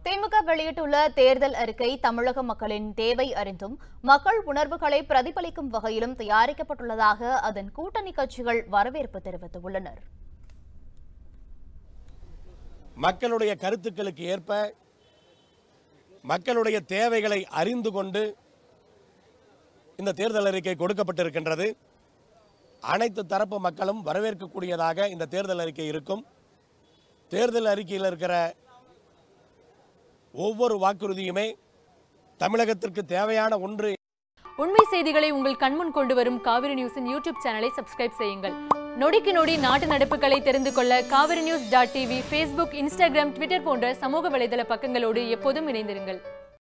திமுக வெளியிட்டுள்ள தேர்தல் அறிக்கை தமிழக மக்களின் தேவை அறிந்தும் மக்கள் உணர்வுகளை பிரதிபலிக்கும் வகையிலும் தயாரிக்கப்பட்டுள்ளதாக அதன் கூட்டணி கட்சிகள் வரவேற்பு தெரிவித்துள்ளனர் மக்களுடைய கருத்துக்களுக்கு ஏற்ப மக்களுடைய தேவைகளை அறிந்து கொண்டு இந்த தேர்தல் அறிக்கை கொடுக்கப்பட்டிருக்கின்றது அனைத்து தரப்பு மக்களும் வரவேற்கக்கூடியதாக இந்த தேர்தல் அறிக்கை இருக்கும் தேர்தல் அறிக்கையில் இருக்கிற ஒவ்வொரு வாக்குறுதியுமே தமிழகத்திற்கு தேவையான ஒன்று உண்மை செய்திகளை உங்கள் கண்முன் கொண்டு வரும் காவிரி நியூஸின் யூடியூப் சேனலை சப்ஸ்கிரைப் செய்யுங்கள் நொடிக்கு நொடி நாட்டு நடப்புகளை தெரிந்து கொள்ள Kaveri news dot TV Facebook Instagram Twitter போன்ற சமூக வலைதள பக்கங்களோடு எப்போதும் இணைந்திருங்கள்